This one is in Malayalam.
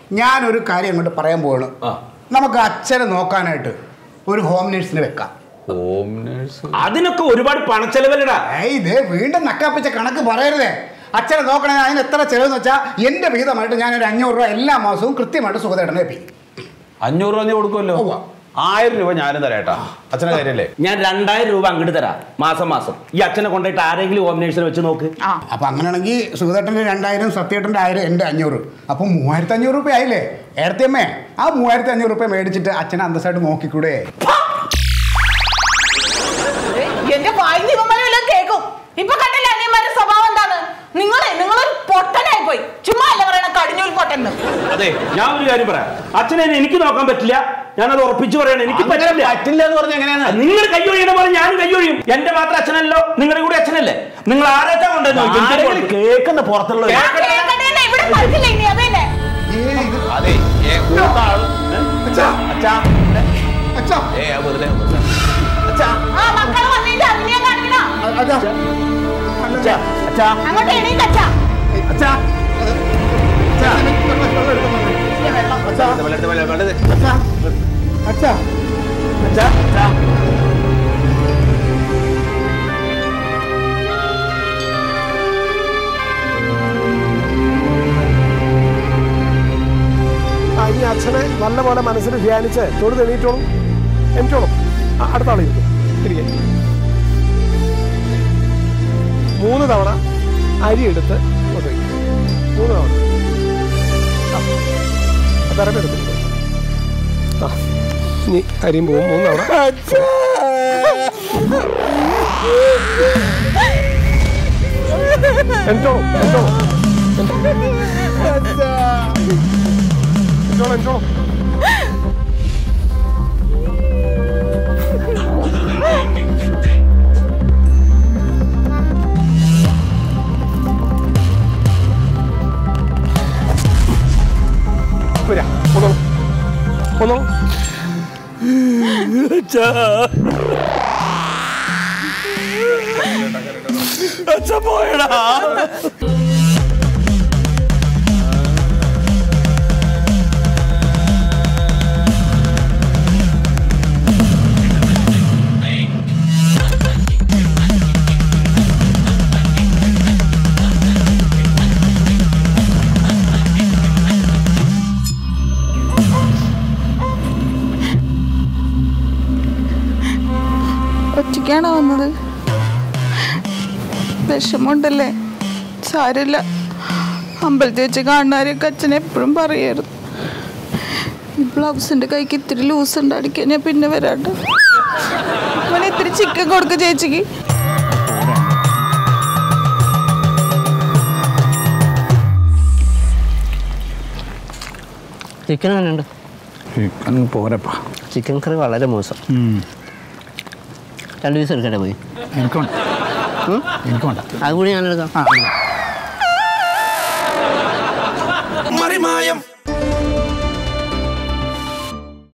ഞാനൊരു കാര്യം അങ്ങോട്ട് പറയാൻ പോവാണ് ആ. നമുക്ക് അച്ഛനെ നോക്കാനായിട്ട് ഒരു ഹോം നേഴ്സിനെ വെക്കാം ഹോം നേഴ്സ് അതിനൊക്കെ ഒരുപാട് പണച്ചെലവല്ലടാ ഏയ് ഇതേ വീണ്ടും നക്കാപ്പിച്ച കണക്ക് പറയരുതേ അച്ഛനെ നോക്കണേ അതിന് എത്ര ചെലവെന്ന് വെച്ചാൽ എൻ്റെ വിഹിതമായിട്ട് ഞാനൊരു അഞ്ഞൂറ് രൂപ എല്ലാ മാസവും കൃത്യമായിട്ട് സുഖതേട്ടനെ ഏൽപ്പിക്കും അഞ്ഞൂറ് രൂപ നീ കൊടുക്കുമല്ലോ ഉവ്വ. ആയിരം രൂപ ഞാനും തരാട്ടാ അച്ഛനെ കാര്യല്ലേ ഞാൻ രണ്ടായിരം രൂപ അങ്ങോട്ട് തരാം മാസം മാസം ഈ അച്ഛനെ കൊണ്ടുപോയിട്ട് ആരെങ്കിലും ഹോം നേഴ്സിനെ വെച്ച് നോക്ക് ആ അപ്പം അങ്ങനെയാണെങ്കിൽ സുഖതേട്ടൻ്റെ രണ്ടായിരം സത്യേട്ടൻ്റെ ആയിരം എൻ്റെ അഞ്ഞൂറ് അപ്പം മൂവായിരത്തി അഞ്ഞൂറ് രൂപ ആയില്ലേ ഏടത്തിയമ്മേ ആ മൂവായിരത്തി അഞ്ഞൂറ് രൂപ മേടിച്ചിട്ട് അച്ഛനെ അന്തസ്സായിട്ട് നോക്കിക്കൂടെ എന്റെ വായി നിയമം കേൾക്കും ഇപ്പൊ കണ്ടില്ല അനിയന്മാരുടെ സ്വഭാവം എന്താണ് നിങ്ങളെ നിങ്ങളൊരു പൊട്ടനായി പോയി ചുമ്മാ അല്ല പറയണ കടിഞ്ഞൂൽ പൊട്ടൻ അതെ ഞാൻ ഒരു കാര്യം പറയാം അച്ഛനെ എനിക്ക് നോക്കാൻ പറ്റില്ല ഞാനത് ഉറപ്പിച്ചു പറയണം എനിക്ക് പറ്റില്ല പറ്റില്ല എന്ന് പറഞ്ഞ എങ്ങനെയാണ് നിങ്ങൾ കയ്യൊഴിയണ പോലെ ഞാനും കയ്യൊഴിയും എന്റെ മാത്രം അച്ഛനല്ലോ നിങ്ങളുടെ കൂടെ അച്ഛനല്ലേ നിങ്ങൾ ആരാച്ചാ കൊണ്ടുവന്നു കേൾക്കുന്ന പുറത്തുള്ള ഞാൻ കേൾക്കണ്ടേന്ന് ഇവിടെ മനസ്സില്ല ഇനി അതന്നെ അതെ ഏ, മൂത്ത ആള് അച്ഛാ അച്ഛാ അച്ഛാ ഏ ആ വെറുതെ അച്ഛാ ആ മക്കൾ വന്നിട്ട് അഭിനയം കാണിക്കണ അച്ഛാ അച്ഛാ അച്ഛാ അങ്ങോട്ട് എണീക്കച്ച അച്ഛാ അച്ഛാ വെള്ളത്തെ വെള്ളം വെള്ളത്തെ അച്ഛാ അച്ഛാ അച്ഛാ അച്ഛാ ആ ഇനി അച്ഛനെ നല്ലപോലെ മനസ്സിൽ ധ്യാനിച്ച് തൊഴുത് എണീറ്റോളും എണീറ്റോളും ആ, അടുത്ത ആളിരിക്കും തിരികെ മൂന്ന് തവണ അരി എടുത്ത് ഇങ്ങോട്ട് വയ്ക്കും മൂന്ന് തവണ ആ തരമെടുത്തിട്ട് ആ ഇനി അരിയും പോവും മൂന്ന് തവണ എണീറ്റോളും എണീറ്റോളും എണീറ്റോളും എണീറ്റോളും വരാം ഒന്നോളൂ ഒന്നോളൂ ഒറ്റയ്ക്കാണോ വന്നത് വിഷമമുണ്ടല്ലേ സാരമില്ല അമ്പലത്തിൽ വെച്ച് കാണുന്നവരൊക്കെ അച്ഛൻ എപ്പോഴും പറയായിരുന്നു ഈ ബ്ലൗസിൻ്റെ കൈക്ക് ഇത്തിരി ലൂസ് ഉണ്ട് അടിക്കാൻ ഞാൻ പിന്നെ വരാട്ടോ മോനെ ഇത്തിരി ചിക്കൻ കൊടുക്ക ചേച്ചിക്ക് ചിക്കൻ എങ്ങനെയുണ്ട് ചിക്കൻ പോരപ്പാ ചിക്കൻ കറി വളരെ മോശം രണ്ട് പീസ് എടുക്കട്ടെ പോയി എനിക്കുണ്ട് എനിക്കുണ്ട് അതുകൂടി ഞാൻ എടുക്കാം ആ മറിമായം